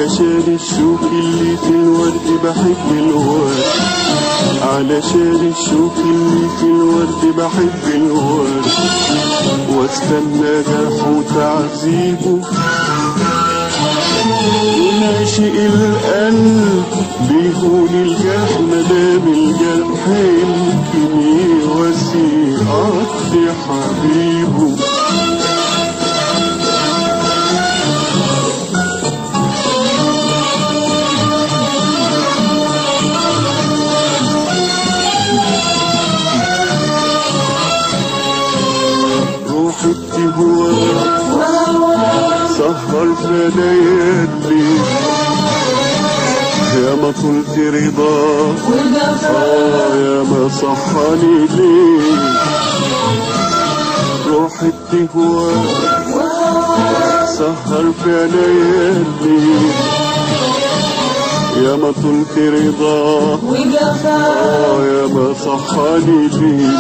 علشان الشوك اللي في الورد بحب الورد علشان الشوك اللي في الورد بحب الورد واستنى جرحه وتعذيبه وناشئ القلب بيهون الجرح مدام الجرح يمكن يواسي قطر حبيبه روح التهوى سهر في ليالي يا ما طلت رضا آه يا ما صحاني ليه روح التهوى سهر في ليالي يا ما طلت رضا آه يا ما صحاني ليه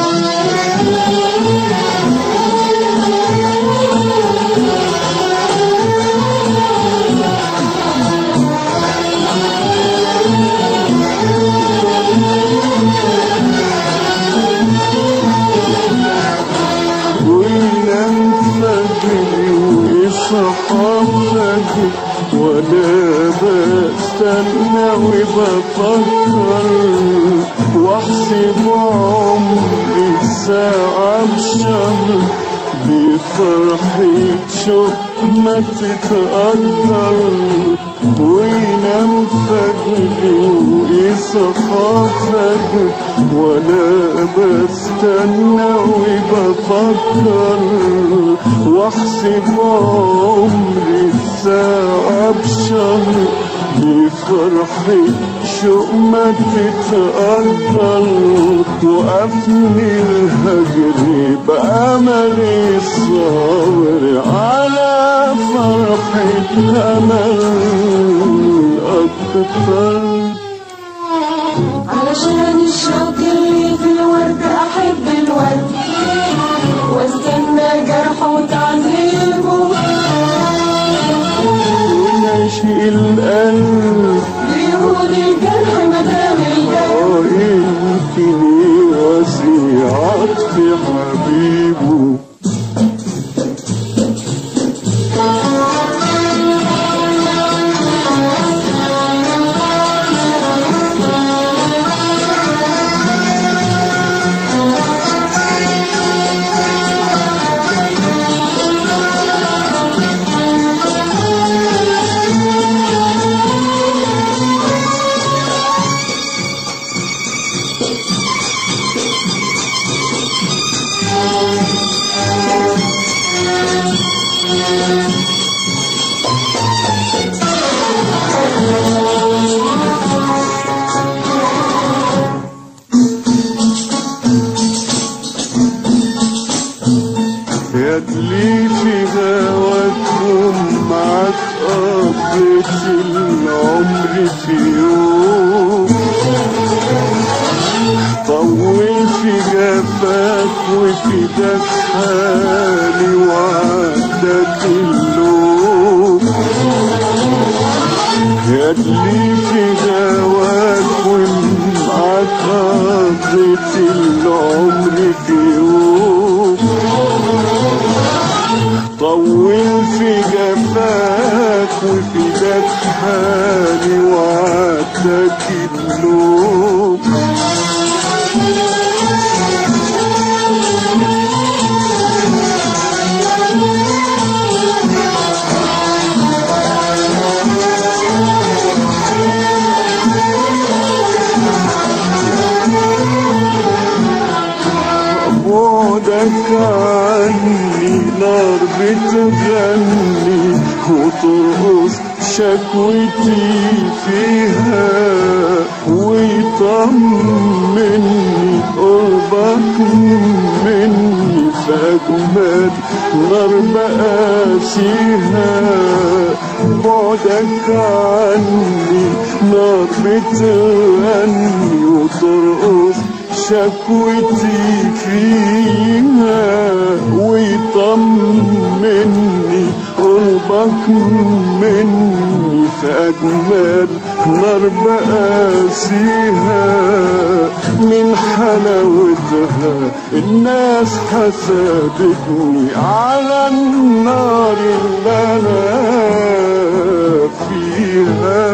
وينام فجري ويصحى فجري وانا بستنى وبفكر واحسب عمري الساعة بشهر بفرحة شوق ما تتقدر وينام فجري ويصحى فجري وانا بستنى وبفكر واحسب عمري الساعة بشهر بفرحة شوق ما تتقدر وقفني الهجر بأملي الصابر على فرحة أمل أكتر علشان الشوق اللي في الورد احب الورد واستنى جرحه وتعذيبه وناشئ القلب بيهون الجرح مدام الجرح آه يمكن يواسي عطف حبيبه يا اللي في هواكم معاك قضيت العمر في يوم طول في جفاك وفي دك حالي وعدك اللوم يا اللي في هواك ومعاك قضيت العمر في يوم طول في جفاك وفي دك حالي وعدك النوم بعدك عني نار بتغني وترقص شكوتي فيها ويطمني قربك مني فأجمل نار بقاسيها بعدك عني نار بتغني وترقص شكوتي فيها ويطمني قربك قربك مني في أجمل نار بقاسيها من حلاوتها الناس حسدتني على النار اللي أنا فيها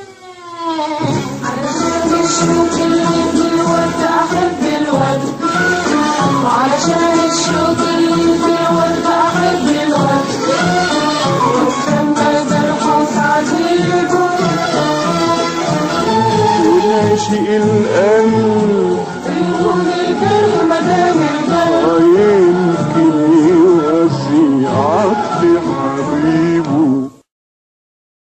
علشان الشوق اللي في الورد أحب الورد علشان الشوق اللي في الورد أحب الورد لما جرحه تعذيبه وناشئ القلب